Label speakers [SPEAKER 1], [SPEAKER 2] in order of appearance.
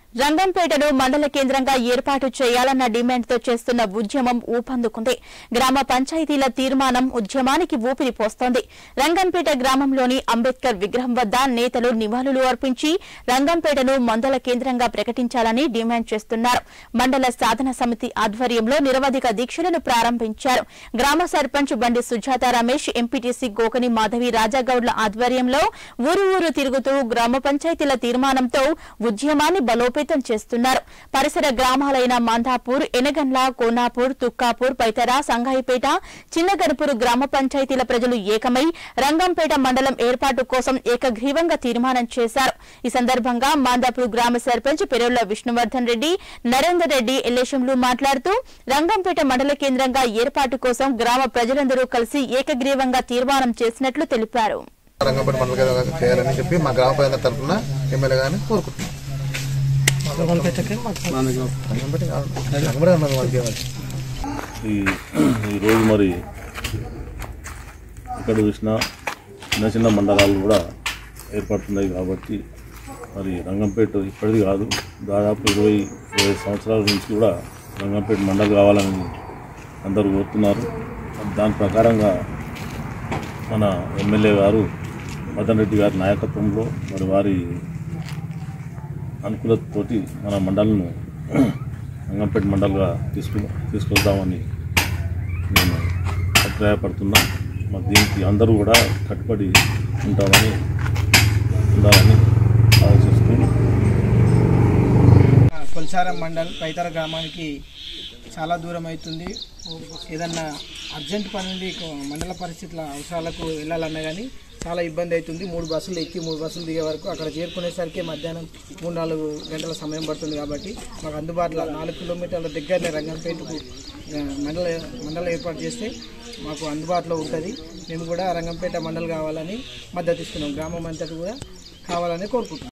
[SPEAKER 1] రంగంపేటను మండల కేంద్రంగా ఏర్పాటు చేయాలన్న డిమాండ్తో చేస్తున్న ఉద్యమం ఊపందుకుంది గ్రామ పంచాయతీల తీర్మానం ఉద్యమానికి ఊపిరి పోస్తోంది రంగంపేట గ్రామంలోని అంబేద్కర్ విగ్రహం వద్ద నేతలు నివాళులు అర్పించి రంగంపేటను మండల కేంద్రంగా ప్రకటించాలని డిమాండ్ చేస్తున్నారు మండల సాధన సమితి ఆధ్వర్యంలో నిరవధిక దీక్షలను ప్రారంభించారు గ్రామ సర్పంచ్ బండి సుజాత రమేష్ ఎంపీటీసీ గోకని మాధవి రాజాగౌడ్ల ఆధ్వర్యంలో ఊరు ఊరు తిరుగుతూ గ్రామ పంచాయతీల తీర్మానంతో ఉద్యమాన్ని బలోపేతం చేస్తున్నారు పరిసర గ్రామాలైన మందాపూర్ ఎనగండ్ల కోనాపూర్ తుక్కాపూర్ పైతర సంఘాయిపేట చిన్నగణపూర్ గ్రామ పంచాయతీల ప్రజలు ఏకమై రంగంపేట మండలం ఏర్పాటు కోసం ఏకగ్రీవంగా తీర్మానం చేశారు ఈ సందర్భంగా మాందాపూర్ గ్రామ సర్పంచ్ పెరోళ్ల విష్ణువర్ధన్ రెడ్డి నరేందర్ రెడ్డి ఎల్లేశంలు మాట్లాడుతూ రంగంపేట మండల కేంద్రంగా ఏర్పాటు కోసం గ్రామ ప్రజలందరూ కలిసి ఏకగ్రీవంగా తీర్మానం చేసినట్లు తెలిపారు
[SPEAKER 2] రంగంపేట మండల కేంద్రంగా చేయాలని చెప్పి మా గ్రామ ప్రజల తరఫున ఎమ్మెల్యే గారిని కోరుకుంటున్నాం రంగంపేట కాదు. రంగంపేట అన్నది మనకి ఏమది.
[SPEAKER 3] ఈ ఈరోజు మరి ఎక్కడ చూసినా చిన్న చిన్న మండలాలు కూడా ఏర్పడుతున్నాయి కాబట్టి మరి రంగంపేట ఇప్పటిది కాదు దాదాపు ఇరవై ఇరవై సంవత్సరాల నుంచి కూడా రంగంపేట మండలి కావాలని అందరూ కోరుతున్నారు దాని ప్రకారంగా మన ఎమ్మెల్యే గారు మదన్ రెడ్డి గారి నాయకత్వంలో మరి వారి అనుకూలతతోటి మన మండలను రంగంపేట మండల్గా తీసుకు తీసుకొద్దామని నేను అభిప్రాయపడుతున్నా మరి దీనికి అందరూ కూడా కట్టుబడి ఉంటామని ఉండాలని ఆలోచిస్తూ
[SPEAKER 4] కొల్చారం మండల్ పైతర గ్రామానికి చాలా దూరం అవుతుంది ఏదన్నా అర్జెంట్ పని ఉండి కొ- మండల పరిస్థితుల అవసరాలకు వెళ్ళాలన్నా కానీ చాలా ఇబ్బంది అవుతుంది మూడు బస్సులు ఎక్కి మూడు బస్సులు దిగే వరకు అక్కడ చేరుకునేసరికి మధ్యాహ్నం మూడు నాలుగు గంటల సమయం పడుతుంది కాబట్టి మాకు అందుబాటులో నాలుగు కిలోమీటర్ల దగ్గరనే రంగంపేటకు ఆ, మండల మండలం ఏర్పాటు చేస్తే మాకు అందుబాటులో ఉంటుంది మేము కూడా రంగంపేట మండలి కావాలని మద్దతు ఇస్తున్నాం గ్రామం అంతటి కూడా కావాలని కోరుకుంటున్నాం